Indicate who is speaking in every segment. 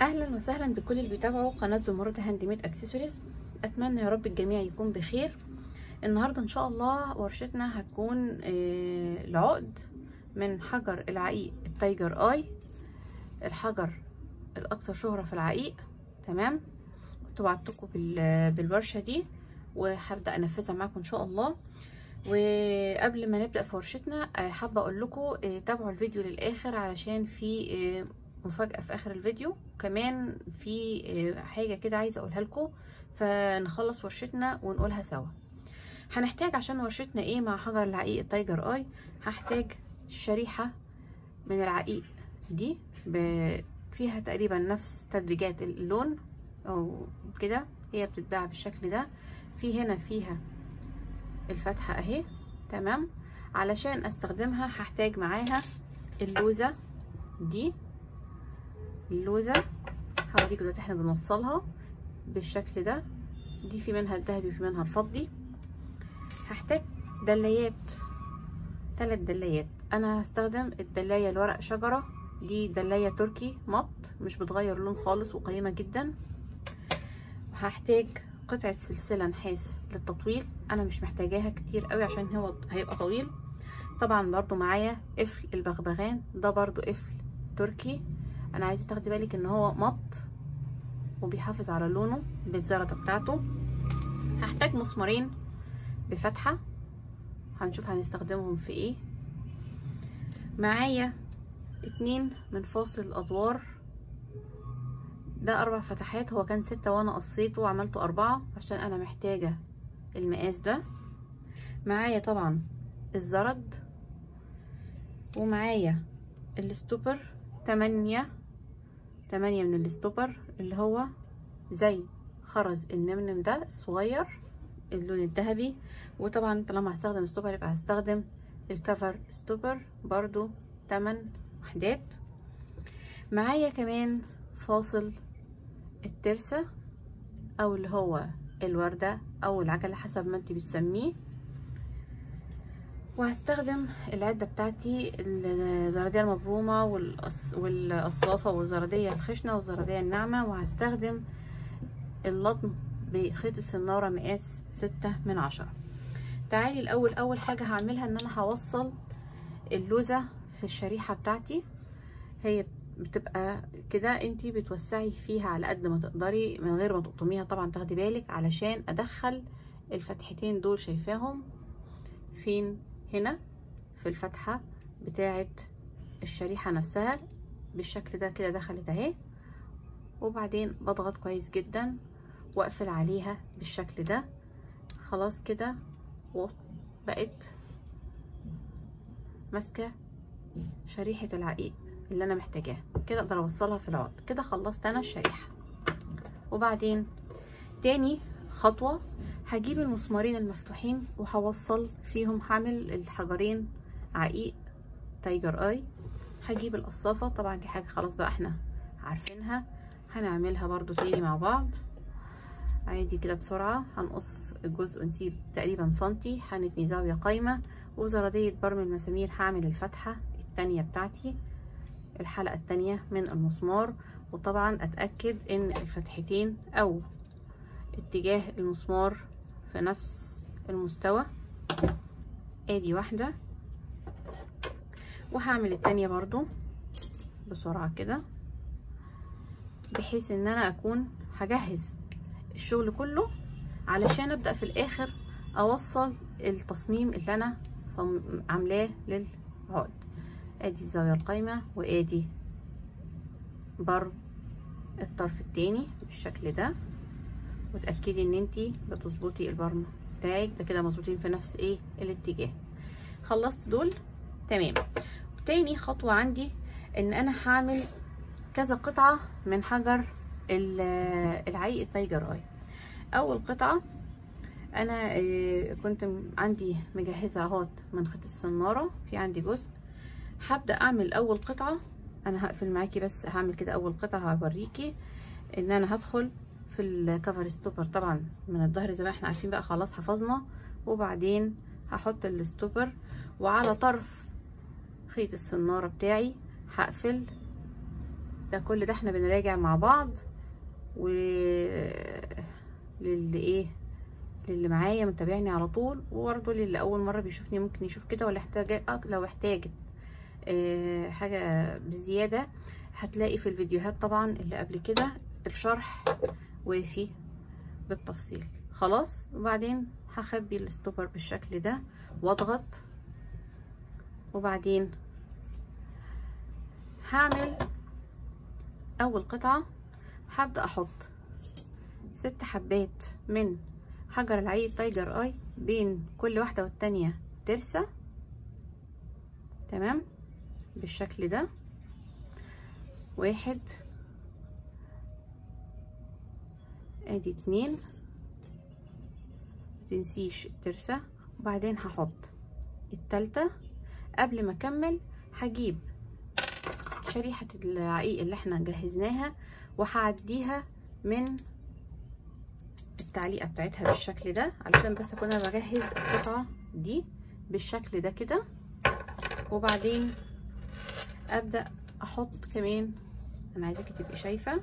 Speaker 1: اهلا وسهلا بكل اللي بيتابعوا قناه زمرد هاند ميد اكسسوارز اتمنى يا رب الجميع يكون بخير النهارده ان شاء الله ورشتنا هتكون آه، العقد من حجر العقيق التايجر اي الحجر الاكثر شهره في العقيق تمام كنت وعدتكم بالورشه دي وهبدا انفذها معاكم ان شاء الله وقبل ما نبدا في ورشتنا آه، حابه اقول لكم آه، تابعوا الفيديو للاخر علشان في مفاجأة في آخر الفيديو كمان في حاجة كده عايزة أقولها لكم فنخلص ورشتنا ونقولها سوا هنحتاج عشان ورشتنا ايه مع حجر العقيق التايجر اي هحتاج شريحة من العقيق دي فيها تقريبا نفس تدريجات اللون او كده هي بتتباع بالشكل ده في هنا فيها الفتحة اهي تمام علشان استخدمها هحتاج معاها اللوزة دي اللوزة هوريكم دلوقتي احنا بنوصلها بالشكل ده دي في منها الذهبي وفي منها الفضي هحتاج دلايات ثلاث دلايات انا هستخدم الدلايه الورق شجره دي دلايه تركي مط مش بتغير لون خالص وقيمه جدا هحتاج قطعه سلسله نحاس للتطويل انا مش محتاجاها كتير قوي عشان هو هيبقى طويل طبعا برضو معايا قفل البغبغان ده برضو قفل تركي انا عايزه تاخدي بالك ان هو مط وبيحافظ على لونه بالزردة بتاعته هحتاج مسمارين بفتحة هنشوف هنستخدمهم في ايه معايا اتنين من فاصل الادوار ده اربع فتحات هو كان ستة وانا قصيته وعملته اربعة عشان انا محتاجة المقاس ده معايا طبعا الزرد ومعايا الستوبر تمانية تمانية من الستوبر اللي هو زي خرز النمنم ده الصغير اللون الذهبي وطبعا طالما هستخدم ستوبر يبقى هستخدم الكفر ستوبر برضو تمن وحدات معايا كمان فاصل الترسة او اللي هو الوردة او العجلة حسب ما انت بتسميه وهستخدم العدة بتاعتي الزردية المبرومة والقصافة والزردية الخشنة والزردية الناعمة وهستخدم اللطم بخيط السنارة مقاس ستة من عشرة تعالي الاول اول حاجة هعملها ان انا هوصل اللوزة في الشريحة بتاعتي هي بتبقى كده انتي بتوسعي فيها على قد ما تقدري من غير ما تقطميها طبعا تاخدي بالك علشان ادخل الفتحتين دول شايفاهم فين هنا في الفتحة بتاعة الشريحة نفسها بالشكل ده كده دخلت اهي وبعدين بضغط كويس جدا واقفل عليها بالشكل ده خلاص كده بقت ماسكة شريحة العقيق اللي انا محتاجاها كده اقدر اوصلها في العقد كده خلصت انا الشريحة وبعدين تاني خطوة هجيب المسمارين المفتوحين وهوصل فيهم هعمل الحجرين عقيق تايجر اي هجيب القصافة طبعا دي حاجة خلاص بقى احنا عارفينها هنعملها برضو تاني مع بعض عادي كده بسرعة هنقص الجزء ونسيب تقريبا سنتي هنتني زاوية قايمة وبزردية برم المسامير هعمل الفتحة التانية بتاعتي الحلقة التانية من المسمار وطبعا اتأكد ان الفتحتين او اتجاه المسمار في نفس المستوى ادي واحدة وهعمل التانية برضو بسرعة كده بحيث ان انا اكون هجهز الشغل كله علشان ابدأ في الاخر اوصل التصميم اللي انا عاملاه للعقد ادي الزاوية القايمة وادي بر الطرف التاني بالشكل ده وتأكدي ان انتي بتظبطي البرم بتاعك ده كده مظبوطين في نفس ايه الاتجاه خلصت دول تمام تاني خطوة عندي ان انا هعمل كذا قطعة من حجر العيق التايجر اي اول قطعة انا كنت عندي مجهزة اهوت من خيط السنارة في عندي جزء هبدأ اعمل اول قطعة انا هقفل معاكي بس هعمل كده اول قطعة هوريكي ان انا هدخل في الكفر ستوبر طبعا من الظهر زي ما احنا عارفين بقى خلاص حفظنا وبعدين هحط الستوبر وعلى طرف خيط السنارة بتاعي هقفل ده كل ده احنا بنراجع مع بعض و للي ايه للي معايا متابعني على طول وبرضه للي اول مره بيشوفني ممكن يشوف كده ولا احتاج لو احتاجت اه حاجه بزياده هتلاقي في الفيديوهات طبعا اللي قبل كده الشرح وافي بالتفصيل خلاص وبعدين هخبي الستوبر بالشكل ده واضغط وبعدين هعمل اول قطعة هبدأ احط ست حبات من حجر العيد تايجر اي بين كل واحدة والتانية ترسة تمام بالشكل ده واحد ادي اتنين متنسيش الترسة وبعدين هحط التالتة قبل ما اكمل هجيب شريحة العقيق اللي احنا جهزناها وهعديها من التعليقة بتاعتها بالشكل ده علشان بس اكون انا بجهز القطعة دي بالشكل ده كده وبعدين ابدأ احط كمان انا عايزاكي تبقي شايفة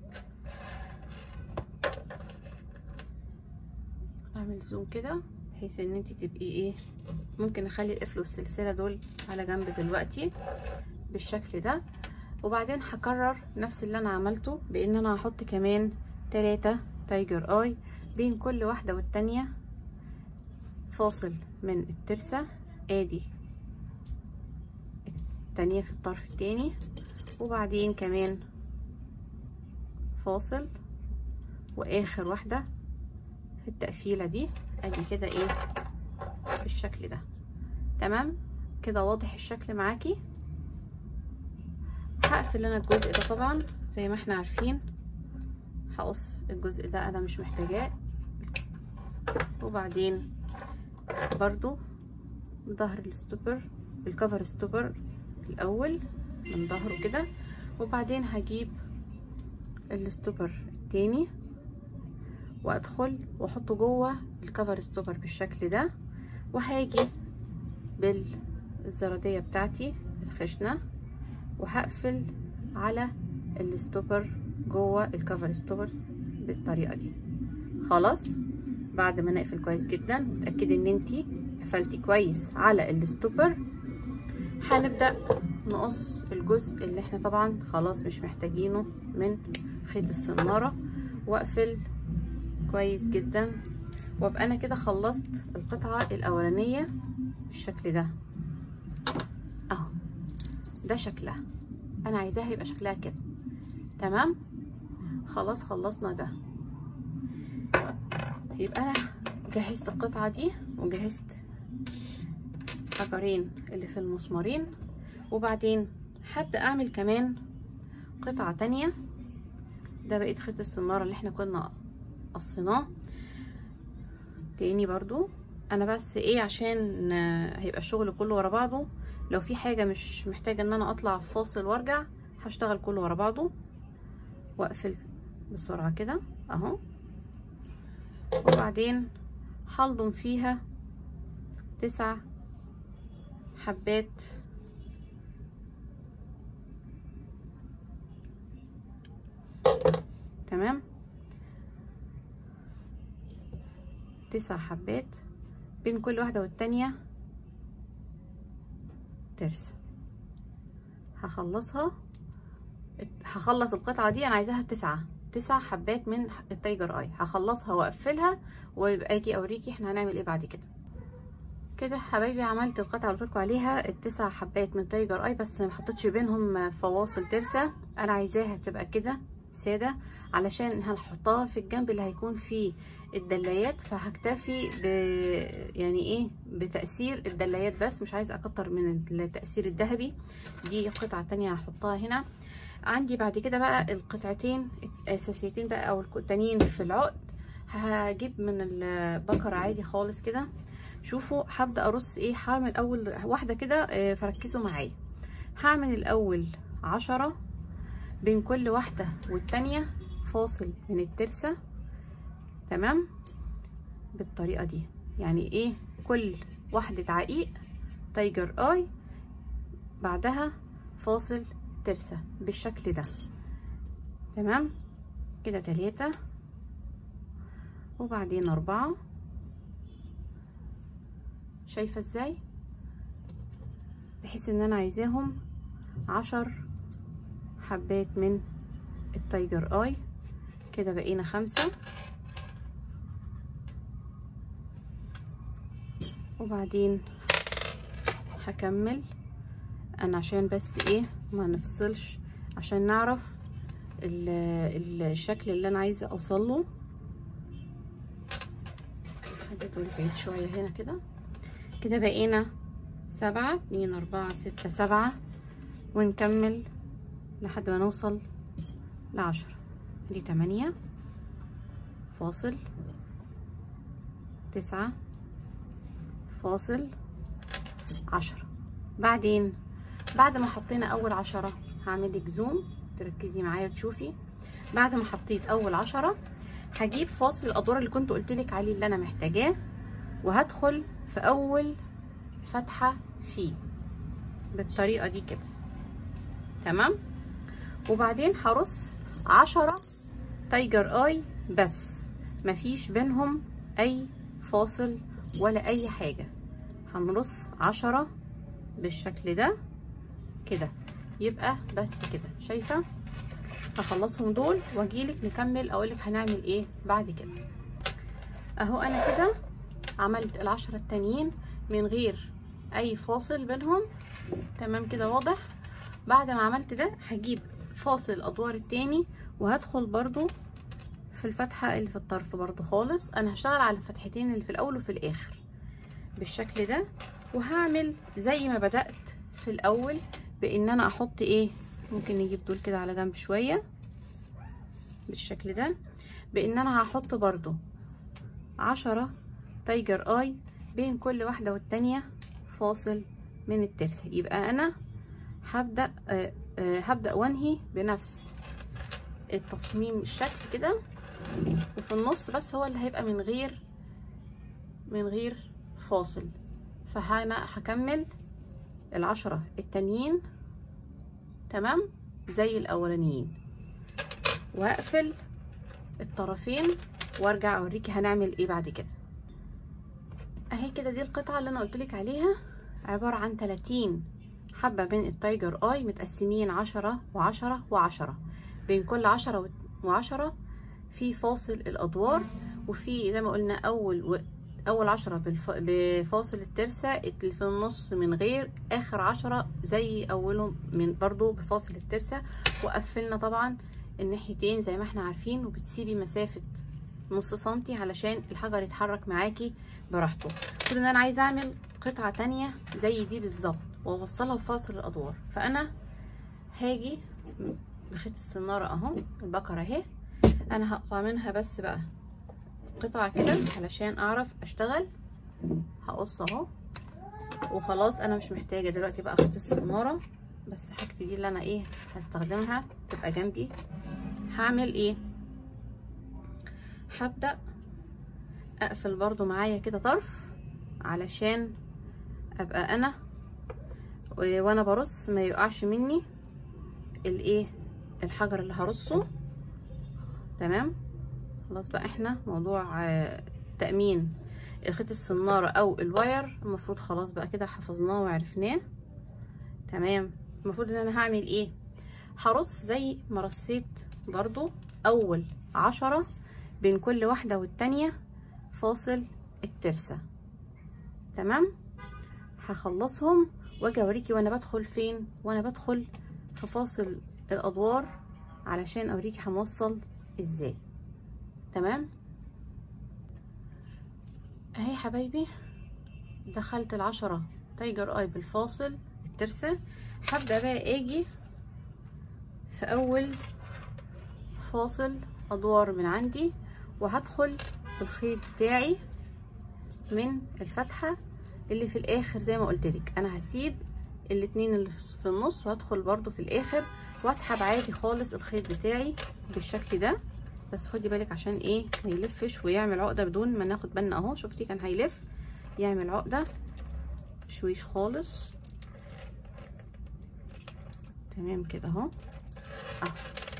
Speaker 1: اعمل زوم كده بحيث ان انت تبقي ايه ممكن اخلي القفل والسلسلة دول على جنب دلوقتي بالشكل ده وبعدين هكرر نفس اللي انا عملته بان انا هحط كمان تلاتة تايجر اي بين كل واحدة والتانية فاصل من الترسة ادي التانية في الطرف التاني وبعدين كمان فاصل واخر واحدة في التقفيلة دي ادي كده ايه بالشكل ده تمام كده واضح الشكل معاكي هقفل انا الجزء ده طبعا زي ما احنا عارفين هقص الجزء ده انا مش محتاجاه وبعدين برضو ظهر الستوبر الكفر ستوبر الاول من ظهره كده وبعدين هجيب الستوبر التاني وادخل واحطه جوه الكفر ستوبر بالشكل ده وهاجي بالزرادية بتاعتي الخشنة وهقفل على الستوبر جوه الكفر ستوبر بالطريقة دي خلاص بعد ما نقفل كويس جدا تأكدي ان انتي قفلتي كويس على الستوبر هنبدأ نقص الجزء اللي احنا طبعا خلاص مش محتاجينه من خيط السنارة واقفل كويس جدا وابقى انا كده خلصت القطعة الاولانية بالشكل ده اهو ده شكلها انا عايزاها يبقى شكلها كده تمام خلاص خلصنا ده يبقى انا جهزت القطعة دي وجهزت حجرين اللي في المسمارين وبعدين هبدأ اعمل كمان قطعة تانية ده بقيت خيط السنارة اللي احنا كنا قصيناه تاني برضو انا بس ايه عشان هيبقى الشغل كله ورا بعضه لو في حاجة مش محتاجة ان انا اطلع فاصل وارجع هشتغل كله ورا بعضه واقفل بسرعة كده اهو وبعدين هلضم فيها تسع حبات تمام تسع حبات بين كل واحدة والتانية ترس هخلصها هخلص القطعة دي انا عايزاها تسعة تسع حبات من التايجر اي هخلصها واقفلها ويبقى اجي اوريكي احنا هنعمل ايه بعد كده كده حبايبي عملت القطعة اللي قلتلكوا عليها التسع حبات من تايجر اي بس ما حطيتش بينهم فواصل ترسة انا عايزاها تبقى كده سادة علشان هنحطها في الجنب اللي هيكون فيه الدلايات فهكتفي ب يعني ايه بتأثير الدلايات بس مش عايزه اكتر من التأثير الذهبي دي قطعة تانية هحطها هنا عندي بعد كده بقى القطعتين الاساسيتين بقى او التانيين في العقد هجيب من البكر عادي خالص كده شوفوا هبدا ارص ايه هعمل اول واحده كده فركزوا معايا هعمل الاول عشرة بين كل واحده والتانيه فاصل من الترسه تمام بالطريقه دي يعني ايه كل واحده عقيق تايجر اي بعدها فاصل ترسه بالشكل ده تمام كده تلاتة وبعدين أربعة شايفة ازاي بحيث ان انا عايزاهم عشر حبات من التايجر اي كده بقينا خمسة وبعدين هكمل انا عشان بس ايه ما نفصلش عشان نعرف الشكل اللي انا عايزه اوصل له حددوا بعيد شويه هنا كده كده بقينا سبعة اتنين اربعة ستة سبعة ونكمل لحد ما نوصل لعشرة دي تمانية فاصل تسعة فاصل عشرة بعدين بعد ما حطينا اول عشرة هعمل لك زوم تركزي معايا تشوفي بعد ما حطيت اول عشرة هجيب فاصل الادوار اللي كنت قلتلك عليه اللي انا محتاجاه وهدخل في اول فتحة فيه بالطريقة دي كده تمام وبعدين هرص عشرة تايجر اي بس مفيش بينهم اي فاصل ولا اي حاجة هنرص عشرة بالشكل ده كده يبقى بس كده شايفة هخلصهم دول واجيلك نكمل اقولك هنعمل ايه بعد كده اهو انا كده عملت العشرة التانيين من غير اي فاصل بينهم تمام كده واضح بعد ما عملت ده هجيب فاصل الادوار التاني وهدخل برضو في الفتحة اللي في الطرف برضو خالص انا هشتغل على الفتحتين اللي في الاول وفي الاخر بالشكل ده وهعمل زي ما بدأت في الاول بان انا احط ايه ممكن نجيب دول كده على جنب شوية بالشكل ده بان انا هحط برضو عشرة تايجر اي بين كل واحدة والتانية فاصل من الترسة يبقى انا هبدأ آه آه هبدأ وانهي بنفس التصميم الشكل كده وفي النص بس هو اللي هيبقى من غير من غير فاصل فهنا هكمل العشرة التانيين تمام زي الاولانيين واقفل الطرفين وارجع اوريكي هنعمل ايه بعد كده اهي كده دي القطعة اللي انا قلتلك عليها عبارة عن 30 حبة من التايجر اي متقسمين عشرة وعشرة وعشرة بين كل عشرة وعشرة في فاصل الادوار وفي زي ما قلنا اول و... اول عشرة بالف... بفاصل الترسة اللي في النص من غير اخر عشرة زي اولهم من برضو بفاصل الترسة وقفلنا طبعا الناحيتين زي ما احنا عارفين وبتسيبي مسافة نص سنتي علشان الحجر يتحرك معاكي براحته كل ان انا عايزه اعمل قطعة تانية زي دي بالظبط واوصلها بفاصل الادوار فانا هاجي بخيط السنارة اهو البكرة اهي انا هقطع منها بس بقى قطعة كده علشان اعرف اشتغل هقص اهو وخلاص انا مش محتاجة دلوقتي بقى خيط السنارة بس حاجتي دي اللي انا ايه هستخدمها تبقى جنبي هعمل ايه هبدأ اقفل برضو معايا كده طرف علشان ابقى انا وانا برص ما يقعش مني الايه الحجر اللي هرصه تمام خلاص بقى احنا موضوع تأمين الخيط السنارة او الواير المفروض خلاص بقى كده حفظناه وعرفناه تمام المفروض ان انا هعمل ايه هرص زي ما رصيت برضو اول عشرة بين كل واحدة والتانية فاصل الترسة تمام هخلصهم واجي اوريكي وانا بدخل فين وانا بدخل في فاصل الادوار علشان اوريكي هنوصل ازاي تمام اهي حبايبي دخلت العشرة تايجر اي بالفاصل الترسة هبدأ بقى اجي في اول فاصل ادوار من عندي وهدخل الخيط بتاعي من الفتحة اللي في الاخر زي ما قلت لك انا هسيب الاتنين اللي في النص وهدخل برضو في الاخر واسحب عادي خالص الخيط بتاعي بالشكل ده بس خدي بالك عشان ايه ما يلفش ويعمل عقده بدون ما ناخد بالنا اهو شفتي كان هيلف يعمل عقده شويش خالص تمام كده اهو اهو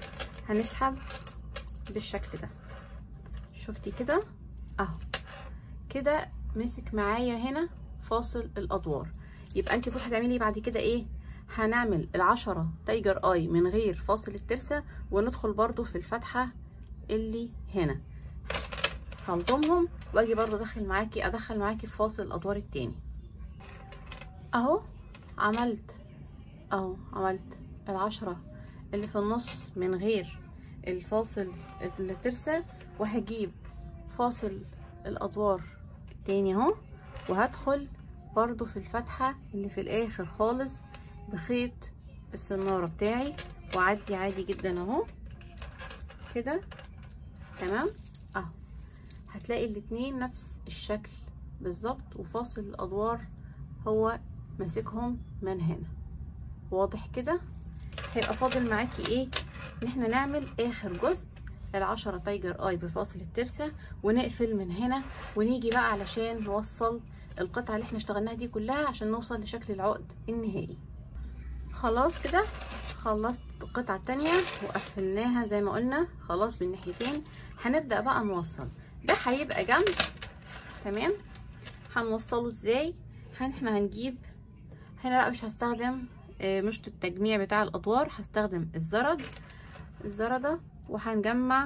Speaker 1: هنسحب بالشكل ده شفتي كده اهو كده مسك معايا هنا فاصل الادوار يبقى انت المفروض هتعملي بعد كده ايه هنعمل العشرة تايجر اي من غير فاصل الترسة وندخل برضو في الفتحة اللي هنا هلضمهم واجي برضو ادخل معاكي ادخل معاكي في فاصل الادوار التاني اهو عملت اهو عملت العشرة اللي في النص من غير الفاصل الترسة وهجيب فاصل الادوار التاني اهو وهدخل برضو في الفتحة اللي في الاخر خالص بخيط السنارة بتاعي وعدي عادي جدا اهو كده تمام اهو هتلاقي الاتنين نفس الشكل بالظبط وفاصل الادوار هو ماسكهم من هنا واضح كده هيبقى فاضل معاكي ايه ان احنا نعمل اخر جزء العشرة تايجر اي بفاصل الترسة ونقفل من هنا ونيجي بقى علشان نوصل القطعة اللي احنا اشتغلناها دي كلها عشان نوصل لشكل العقد النهائي خلاص كده خلصت القطعة التانية وقفلناها زي ما قلنا خلاص من ناحيتين هنبدأ بقى نوصل ده هيبقى جنب تمام هنوصله ازاي احنا هنجيب هنا بقى مش هستخدم مشط التجميع بتاع الادوار هستخدم الزرد الزردة وهنجمع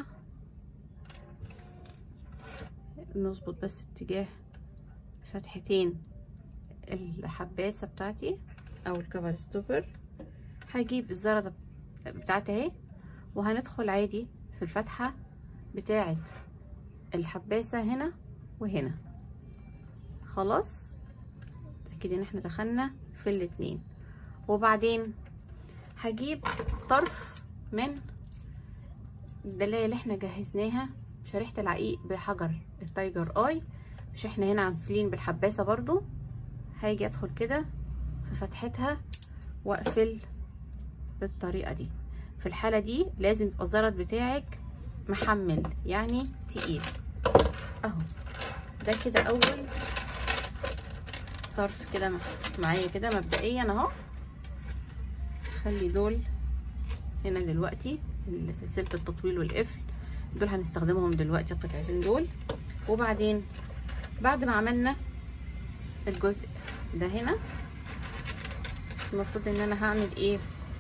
Speaker 1: نظبط بس اتجاه فتحتين الحباسة بتاعتي او الكفر ستوبر هجيب الزردة بتاعتي اهي وهندخل عادي في الفتحة بتاعة الحباسة هنا وهنا خلاص اتأكد ان احنا دخلنا في الاتنين وبعدين هجيب طرف من الدلاية اللي احنا جهزناها شريحة العقيق بحجر التايجر اي مش احنا هنا عاملين بالحباسة برضو هاجي ادخل كده في فتحتها واقفل بالطريقة دي في الحالة دي لازم يبقى الزرد بتاعك محمل يعني تقيل اهو ده كده اول طرف كده معايا كده مبدئيا اهو خلي دول هنا دلوقتي سلسله التطويل والقفل دول هنستخدمهم دلوقتي القطعتين دول وبعدين بعد ما عملنا الجزء ده هنا المفروض ان انا هعمل ايه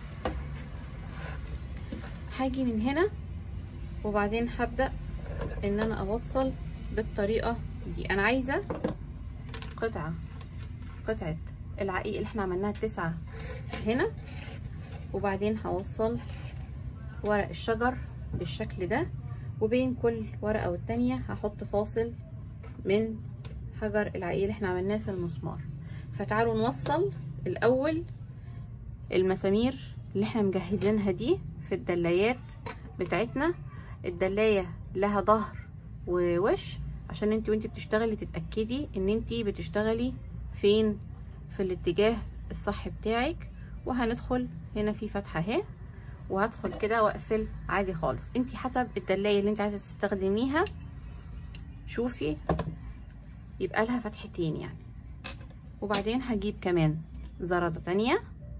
Speaker 1: هاجي من هنا وبعدين هبدا ان انا اوصل بالطريقه دي انا عايزه قطعه قطعه العقيق اللي احنا عملناها التسعه هنا وبعدين هوصل ورق الشجر بالشكل ده وبين كل ورقه والتانيه هحط فاصل من حجر العقيق اللي احنا عملناه في المسمار فتعالوا نوصل الاول المسامير اللي احنا مجهزينها دي في الدلايات بتاعتنا الدلايه لها ظهر ووش عشان انت وانت بتشتغلي تتاكدي ان انت بتشتغلي فين في الاتجاه الصح بتاعك وهندخل هنا في فتحه اهي وهدخل كده واقفل عادي خالص انت حسب الدلايه اللي انت عايزه تستخدميها شوفي يبقى لها فتحتين يعني وبعدين هجيب كمان زردة تانية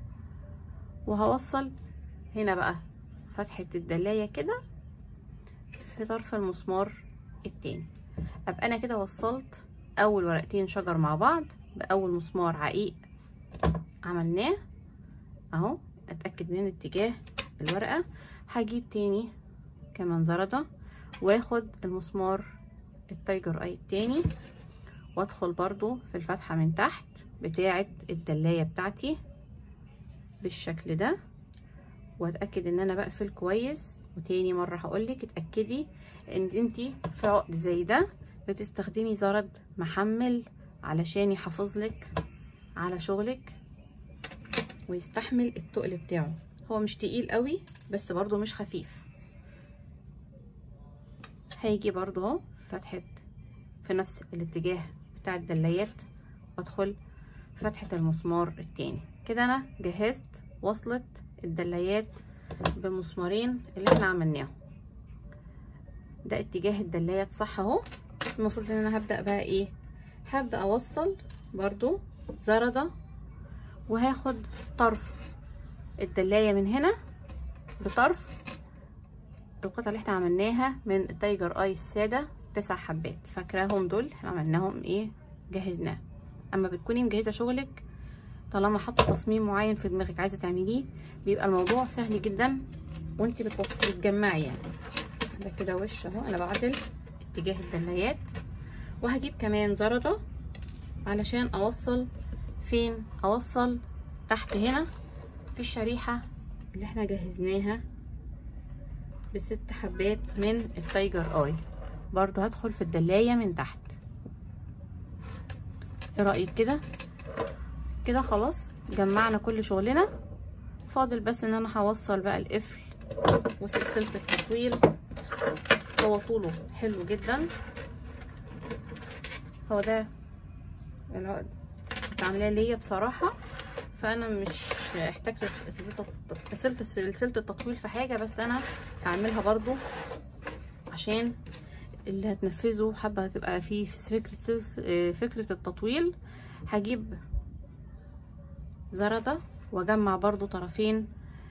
Speaker 1: وهوصل هنا بقى فتحة الدلاية كده في طرف المسمار التاني ابقى انا كده وصلت اول ورقتين شجر مع بعض باول مسمار عقيق عملناه اهو اتاكد من اتجاه الورقه هجيب تاني كمان زردة واخد المسمار التايجر اي التاني وادخل برضو في الفتحه من تحت بتاعه الدلايه بتاعتي بالشكل ده واتاكد ان انا بقفل كويس وتاني مره هقولك اتاكدي ان انتي في عقد زي ده بتستخدمي زرد محمل علشان يحافظلك على شغلك ويستحمل التقل بتاعه هو مش تقيل قوي بس برضو مش خفيف هيجي برضو اهو فتحة في نفس الاتجاه بتاع الدلايات وادخل فتحة المسمار التاني كده انا جهزت وصلت الدلايات بمسمارين اللي احنا عملناهم ده اتجاه الدلايات صح اهو المفروض ان انا هبدأ بقى ايه هبدأ اوصل برضو زردة وهاخد طرف الدلاية من هنا بطرف القطعه اللي احنا عملناها من التايجر اي الساده تسع حبات فاكراهم دول احنا عملناهم ايه جهزناه اما بتكوني مجهزه شغلك طالما حاطه تصميم معين في دماغك عايزه تعمليه بيبقى الموضوع سهل جدا وانت بتجمعي يعني ده كده وش اهو انا بعدل اتجاه الدلايات وهجيب كمان زردة علشان اوصل فين اوصل تحت هنا في الشريحة اللي احنا جهزناها بست حبات من التايجر اي برضو هدخل في الدلاية من تحت ايه رأيك كده كده خلاص جمعنا كل شغلنا فاضل بس ان انا هوصل بقى القفل وسلسلة التطويل هو طوله حلو جدا هو ده العقد كنت عاملاه ليا بصراحة فانا مش احتجت سلسلة سلسلة التطويل في حاجة بس انا هعملها برضو عشان اللي هتنفذه حابة هتبقى فيه في فكرة فكرة التطويل هجيب زردة واجمع برضو طرفين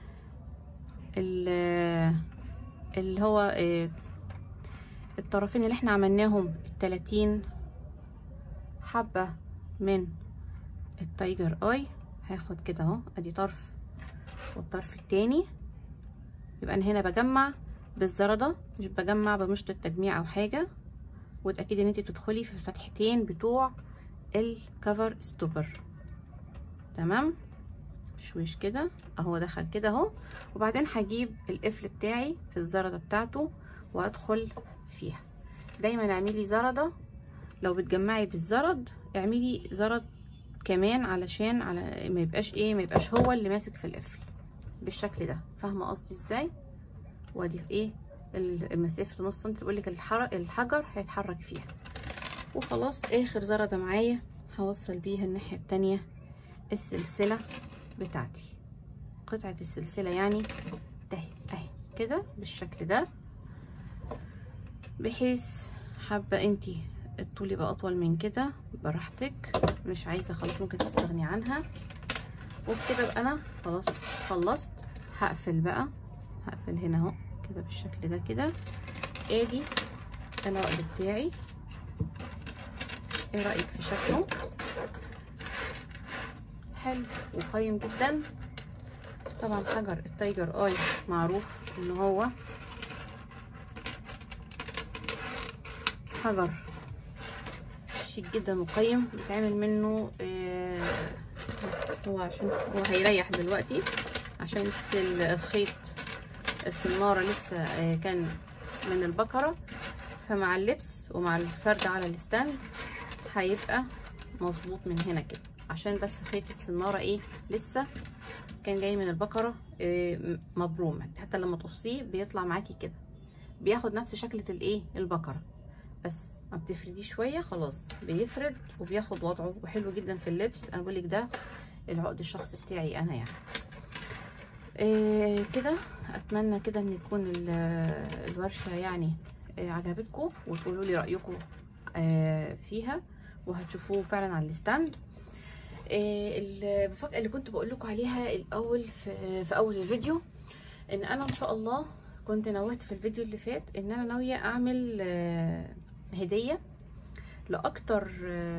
Speaker 1: اللي هو الطرفين اللي احنا عملناهم التلاتين حبة من التايجر اي هاخد كده اهو ادي طرف والطرف التاني يبقى انا هنا بجمع بالزردة مش بجمع بمشط التجميع او حاجة وتأكدي ان انت بتدخلي في الفتحتين بتوع الكفر ستوبر تمام شويش كده اهو دخل كده اهو وبعدين هجيب القفل بتاعي في الزردة بتاعته وادخل فيها دايما اعملي زردة لو بتجمعي بالزرد اعملي زرد كمان علشان على ما يبقاش ايه ما يبقاش هو اللي ماسك في القفل بالشكل ده فاهمه قصدي ازاي وادي في ايه المسافه نص سنتي بقول لك الحجر هيتحرك فيها وخلاص اخر زرده معايا هوصل بيها الناحيه التانية السلسله بتاعتي قطعه السلسله يعني اهي اهي كده بالشكل ده بحيث حابه انتي الطول يبقى اطول من كده براحتك مش عايزه خلاص ممكن تستغني عنها وبكده بقى انا خلاص خلصت هقفل بقى هقفل هنا اهو كده بالشكل ده كده ادي العقد بتاعي ايه رايك في شكله حلو وقيم جدا طبعا حجر التايجر اي معروف ان هو حجر شيك جدا وقيم بيتعمل منه آه هو عشان هو هيريح دلوقتي عشان الخيط السنارة لسه آه كان من البقرة فمع اللبس ومع الفرد على الستاند هيبقى مظبوط من هنا كده عشان بس خيط السنارة ايه لسه كان جاي من البقرة آه مبروم حتى لما تقصيه بيطلع معاكي كده بياخد نفس شكلة الايه البقرة بس ما بتفرديه شويه خلاص بيفرد وبياخد وضعه وحلو جدا في اللبس انا بقولك ده العقد الشخصي بتاعي انا يعني إيه كده اتمنى كده ان تكون الورشه يعني إيه عجبتكم وتقولوا لي رايكم آه فيها وهتشوفوه فعلا على الستاند إيه المفاجاه اللي كنت بقول لكم عليها الاول في, في اول الفيديو ان انا ان شاء الله كنت نوهت في الفيديو اللي فات ان انا ناويه اعمل آه هديه لاكتر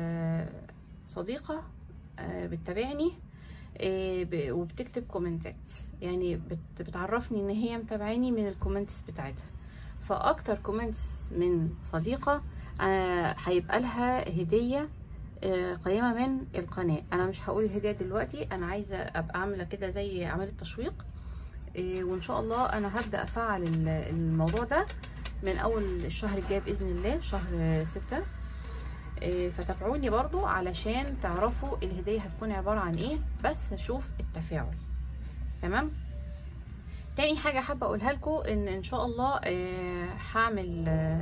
Speaker 1: صديقه بتتابعني وبتكتب كومنتات يعني بتعرفني ان هي متابعاني من الكومنتس بتاعتها فاكتر كومنتس من صديقه هيبقى لها هديه قيمه من القناه انا مش هقول الهديه دلوقتي انا عايزه ابقى عامله كده زي عمليه تشويق وان شاء الله انا هبدا افعل الموضوع ده من اول الشهر الجاي باذن الله شهر ستة فتابعوني برضو علشان تعرفوا الهدية هتكون عبارة عن ايه بس اشوف التفاعل تمام تاني حاجة حابة اقولها لكم ان ان شاء الله هعمل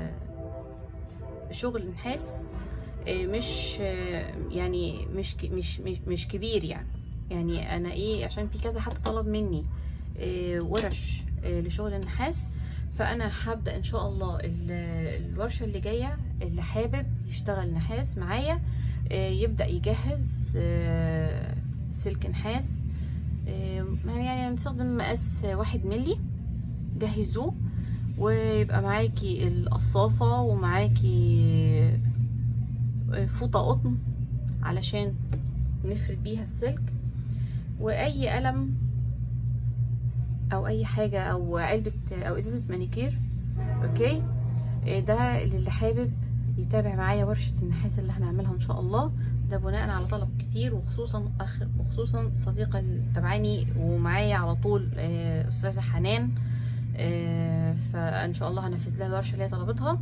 Speaker 1: شغل نحاس مش يعني مش مش مش, مش كبير يعني يعني انا ايه عشان في كذا حد طلب مني ورش لشغل النحاس فانا هبدا ان شاء الله الورشه اللي جايه اللي حابب يشتغل نحاس معايا يبدا يجهز سلك نحاس يعني نستخدم مقاس واحد ملي جهزوه ويبقى معاكي القصافة ومعاكي فوطة قطن علشان نفرد بيها السلك واي قلم او اي حاجة او علبة او ازازة مانيكير اوكي ده اللي حابب يتابع معايا ورشة النحاس اللي هنعملها ان شاء الله ده بناء على طلب كتير وخصوصا أخ وخصوصا صديقة اللي تابعاني ومعايا على طول استاذة حنان فان شاء الله هنفذ لها الورشة اللي هي طلبتها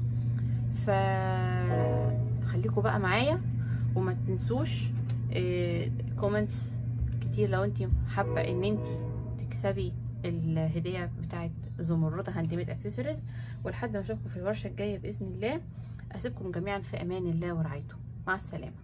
Speaker 1: فخليكم بقى معايا وما تنسوش كومنتس كتير لو انت حابة ان انت تكسبي الهدية بتاعت زمردة هاند ميد اكسسوارز ولحد ما اشوفكم في الورشة الجاية بإذن الله اسيبكم جميعا في امان الله ورعايته مع السلامة